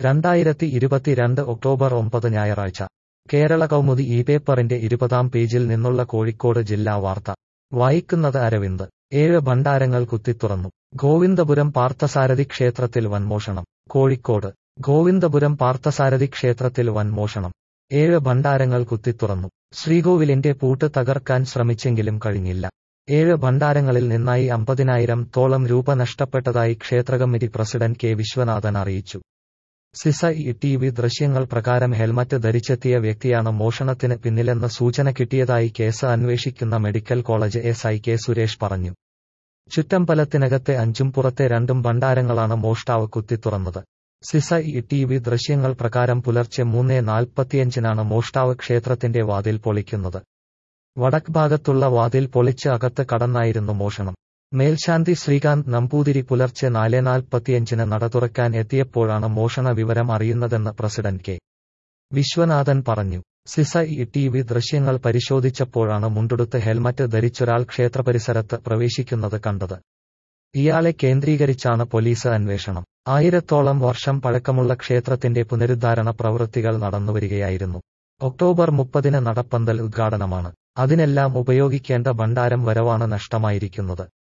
രണ്ടായിരത്തി ഇരുപത്തിരണ്ട് ഒക്ടോബർ ഒമ്പത് ഞായറാഴ്ച കേരള കൗമുദി ഈ പേപ്പറിന്റെ ഇരുപതാം പേജിൽ നിന്നുള്ള കോഴിക്കോട് ജില്ലാ വാർത്ത വായിക്കുന്നത് അരവിന്ദ് ഏഴ് ഭണ്ഡാരങ്ങൾ കുത്തിത്തുറന്നു ഗോവിന്ദപുരം പാർത്ഥസാരഥി ക്ഷേത്രത്തിൽ വൻമോഷണം കോഴിക്കോട് ഗോവിന്ദപുരം പാർത്ഥസാരഥി ക്ഷേത്രത്തിൽ വൻമോഷണം ഏഴ് ഭണ്ഡാരങ്ങൾ കുത്തിത്തുറന്നു ശ്രീകോവിലിന്റെ പൂട്ട് തകർക്കാൻ ശ്രമിച്ചെങ്കിലും കഴിഞ്ഞില്ല ഏഴ് ഭണ്ഡാരങ്ങളിൽ നിന്നായി അമ്പതിനായിരം തോളം രൂപ നഷ്ടപ്പെട്ടതായി ക്ഷേത്രകമ്മിറ്റി പ്രസിഡന്റ് കെ വിശ്വനാഥൻ അറിയിച്ചു സിസ ഇ ടി വി ദൃശ്യങ്ങൾ പ്രകാരം ഹെൽമറ്റ് ധരിച്ചെത്തിയ വ്യക്തിയാണ് മോഷണത്തിന് പിന്നിലെന്ന സൂചന കിട്ടിയതായി കേസ് അന്വേഷിക്കുന്ന medical college S I K Suresh പറഞ്ഞു ചുറ്റമ്പലത്തിനകത്തെ അഞ്ചും പുറത്തെ രണ്ടും ഭണ്ഡാരങ്ങളാണ് മോഷ്ടാവ് കുത്തിത്തുറന്നത് സിസ ഇ ടി വി ദൃശ്യങ്ങൾ പ്രകാരം പുലർച്ചെ മൂന്ന് നാൽപ്പത്തിയഞ്ചിനാണ് മോഷ്ടാവ് ക്ഷേത്രത്തിന്റെ വാതിൽ പൊളിക്കുന്നത് വടക്ക് ഭാഗത്തുള്ള വാതിൽ പൊളിച്ച് അകത്ത് കടന്നായിരുന്നു മോഷണം മേൽശാന്തി ശ്രീകാന്ത് നമ്പൂതിരി പുലർച്ചെ നാല് നാൽപ്പത്തിയഞ്ചിന് നട തുറക്കാൻ എത്തിയപ്പോഴാണ് മോഷണ വിവരം അറിയുന്നതെന്ന് പ്രസിഡന്റ് കെ വിശ്വനാഥൻ പറഞ്ഞു സിസ ഇ ടി വി ദൃശ്യങ്ങൾ പരിശോധിച്ചപ്പോഴാണ് മുണ്ടുടുത്ത് ഹെൽമറ്റ് ധരിച്ചൊരാൾ ക്ഷേത്രപരിസരത്ത് പ്രവേശിക്കുന്നത് കണ്ടത് ഇയാളെ കേന്ദ്രീകരിച്ചാണ് പോലീസ് അന്വേഷണം ആയിരത്തോളം വർഷം പഴക്കമുള്ള ക്ഷേത്രത്തിന്റെ പുനരുദ്ധാരണ പ്രവൃത്തികൾ നടന്നുവരികയായിരുന്നു ഒക്ടോബർ മുപ്പതിന് നടപ്പന്തൽ ഉദ്ഘാടനമാണ് അതിനെല്ലാം ഉപയോഗിക്കേണ്ട ഭണ്ഡാരം വരവാണ് നഷ്ടമായിരിക്കുന്നത്